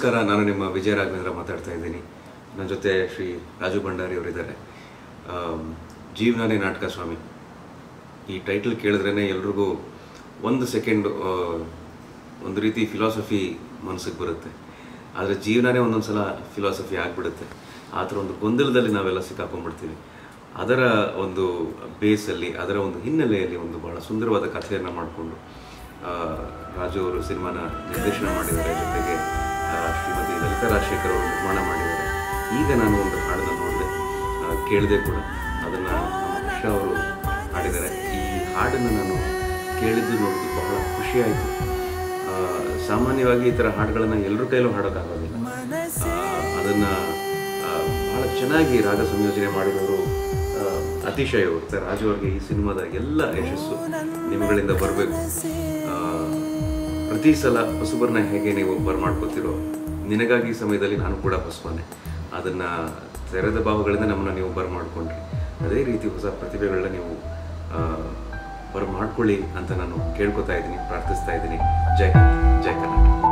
ನಮಸ್ಕಾರ ನಾನು ನಿಮ್ಮ ವಿಜಯ ರಾಘವೇಂದ್ರ ಮಾತಾಡ್ತಾ ಇದ್ದೀನಿ ನನ್ನ ಜೊತೆ ಶ್ರೀ ರಾಜು ಭಂಡಾರಿ ಅವರಿದ್ದಾರೆ ಆಮ್, ಜೀವನನೇ ನಾಟಕ ಸ್ವಾಮಿ ಈ ಟೈಟಲ್ ಕೇಳಿದ್ರೇ ಎಲ್ರಿಗೂ ಒಂದು ಸೆಕೆಂಡ್ ಒಂದು ರೀತಿ ಫಿಲಾಸಫಿ ಮನಸ್ಸಿಗೆ ಬರುತ್ತೆ ಆದರೆ ಜೀವನನೇ ಒಂದೊಂದು ಸಲ ಫಿಲಾಸಫಿ ಆಗಿಬಿಡುತ್ತೆ ಆ ಥರ ಒಂದು ಗೊಂದಲದಲ್ಲಿ ನಾವೆಲ್ಲ ಸಿಕ್ಕಾಕೊಂಡ್ಬಿಡ್ತೀವಿ ಅದರ ಒಂದು ಬೇಸಲ್ಲಿ ಅದರ ಒಂದು ಹಿನ್ನೆಲೆಯಲ್ಲಿ ಒಂದು ಬಹಳ ಸುಂದರವಾದ ಕಥೆಯನ್ನು ಮಾಡಿಕೊಂಡು ರಾಜು ಅವರು ಸಿನಿಮಾನ ನಿರ್ದೇಶನ ಮಾಡಿದ್ದಾರೆ ಜೊತೆಗೆ ಆ, ಶ್ರೀಮತಿ ಲಲಿತಾ ರಾಜಶೇಖರ್ ಅವರು ನಿರ್ಮಾಣ ಮಾಡಿದ್ದಾರೆ ಈಗ ನಾನು ಒಂದು ಹಾಡನ್ನು ನೋಡಿದೆ ಕೇಳಿದೆ ಕೂಡ ಅದನ್ನು ನಮ್ಮ ಕೃಷ್ಣ ಅವರು ಹಾಡಿದ್ದಾರೆ ಈ ಹಾಡನ್ನು ನಾನು ಕೇಳಿದ್ದು ನೋಡಿದ್ದು ಬಹಳ ಖುಷಿಯಾಯಿತು ಆ, ಸಾಮಾನ್ಯವಾಗಿ ಈ ಥರ ಹಾಡುಗಳನ್ನು ಎಲ್ಲರ ಕೈಲೂ ಹಾಡೋಕ್ಕಾಗೋದಿಲ್ಲ ಅದನ್ನು ಬಹಳ ಚೆನ್ನಾಗಿ ರಾಗ ಸಂಯೋಜನೆ ಮಾಡಿದವರು ಆ, ಅತಿಶಯ ಅವರು ಸರ್ ರಾಜು ಅವರಿಗೆ ಈ ಸಿನಿಮಾದ ಎಲ್ಲ ಯಶಸ್ಸು ನಿಮ್ಮಗಳಿಂದ ಬರಬೇಕು ಪ್ರತಿ ಸಲ ಹೊಸಬರನ್ನ ಹೇಗೆ ನೀವು ಬರ್ ಮಾಡ್ಕೋತಿರೋ ನಿನಗಾಗಿ ಈ ಸಮಯದಲ್ಲಿ ನಾನು ಕೂಡ ಹೊಸಬನೇ ಅದನ್ನು ತೆರೆದ ಭಾವಗಳಿಂದ ನಮ್ಮನ್ನು ನೀವು ಬರ್ ಮಾಡ್ಕೊಂಡ್ರಿ ಅದೇ ರೀತಿ ಹೊಸ ಪ್ರತಿಭೆಗಳನ್ನ ನೀವು ಆ, ಬರ್ ಮಾಡ್ಕೊಳ್ಳಿ ಅಂತ ನಾನು ಕೇಳ್ಕೊತಾ ಇದ್ದೀನಿ ಪ್ರಾರ್ಥಿಸ್ತಾ ಇದ್ದೀನಿ ಜೈ ಹಿಂದ್ ಜೈ ಕರ್ನಾಟಕ